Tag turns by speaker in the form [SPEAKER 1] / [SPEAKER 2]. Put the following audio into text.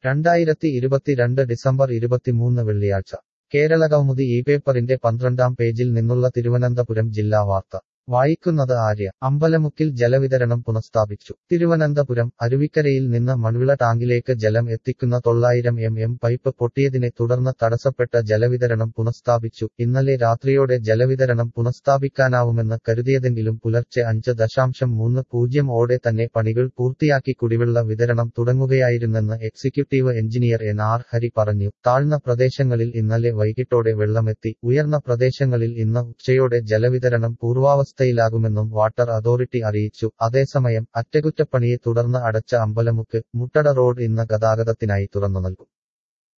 [SPEAKER 1] രണ്ടായിരത്തി ഇരുപത്തിരണ്ട് ഡിസംബർ ഇരുപത്തിമൂന്ന് വെള്ളിയാഴ്ച കേരളകൗമുദി ഈ പേപ്പറിന്റെ പന്ത്രണ്ടാം പേജിൽ നിന്നുള്ള തിരുവനന്തപുരം ജില്ലാ വാർത്ത വായിക്കുന്നത് ആര്യ അമ്പലമുക്കിൽ ജലവിതരണം പുനഃസ്ഥാപിച്ചു തിരുവനന്തപുരം അരുവിക്കരയിൽ നിന്ന് മൺവിള ടാങ്കിലേക്ക് ജലം എത്തിക്കുന്ന തൊള്ളായിരം എം എം പൈപ്പ് പൊട്ടിയതിനെ തുടർന്ന് തടസ്സപ്പെട്ട ജലവിതരണം പുനഃസ്ഥാപിച്ചു ഇന്നലെ രാത്രിയോടെ ജലവിതരണം പുനഃസ്ഥാപിക്കാനാവുമെന്ന് കരുതിയതെങ്കിലും പുലർച്ചെ അഞ്ച് ദശാംശം മൂന്ന് പൂജ്യം ഓടെ തന്നെ പണികൾ പൂർത്തിയാക്കി കുടിവെള്ള വിതരണം തുടങ്ങുകയായിരുന്നെന്ന് executive engineer N R Hari പറഞ്ഞു താഴ്ന്ന പ്രദേശങ്ങളിൽ ഇന്നലെ വൈകിട്ടോടെ വെള്ളമെത്തി ഉയർന്ന പ്രദേശങ്ങളിൽ ഇന്ന് ഉച്ചയോടെ ജലവിതരണം പൂർവാവസ്ഥ അവസ്ഥയിലാകുമെന്നും വാട്ടർ അതോറിറ്റി അറിയിച്ചു അതേസമയം അറ്റകുറ്റപ്പണിയെ തുടർന്ന് അടച്ച അമ്പലമുക്ക് മുട്ടട റോഡ് ഇന്ന് ഗതാഗതത്തിനായി തുറന്നു നൽകും